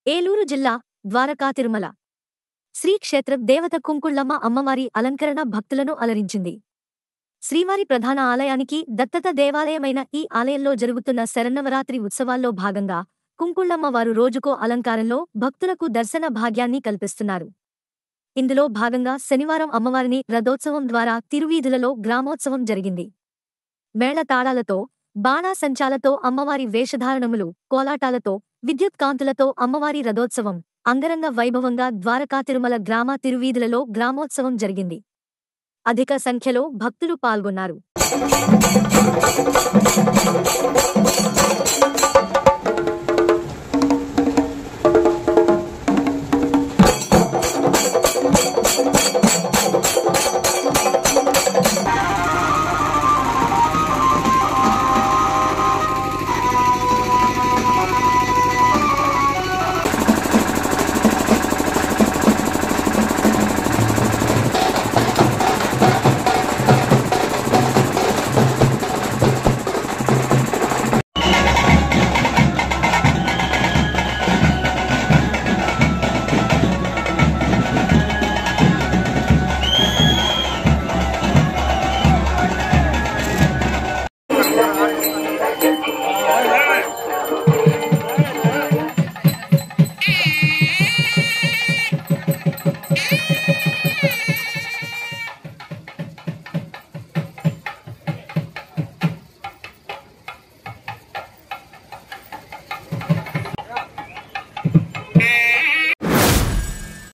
ఏలూరు జిల్లా ద్వారకా తిరుమల శ్రీ క్షేత్ర దేవత కుంకుళ్ళమ్మ అమ్మవారి అలంకరణ భక్తులను అలరించింది శ్రీవారి ప్రధాన ఆలయానికి దత్తత దేవాలయమైన ఈ ఆలయంలో జరుగుతున్న శరన్నవరాత్రి ఉత్సవాల్లో భాగంగా కుంకుళ్ళమ్మ వారు రోజుకో అలంకారంలో భక్తులకు దర్శన భాగ్యాన్ని కల్పిస్తున్నారు ఇందులో భాగంగా శనివారం అమ్మవారిని రథోత్సవం ద్వారా తిరువీధులలో గ్రామోత్సవం జరిగింది మేళ తాళాలతో బాణాసంచాలతో అమ్మవారి వేషధారణములు కోలాటాలతో విద్యుత్ కాంతులతో అమ్మవారి రథోత్సవం అంగరంగ వైభవంగా ద్వారకా తిరుమల గ్రామ తిరువీధులలో గ్రామోత్సవం జరిగింది అధిక సంఖ్యలో భక్తులు పాల్గొన్నారు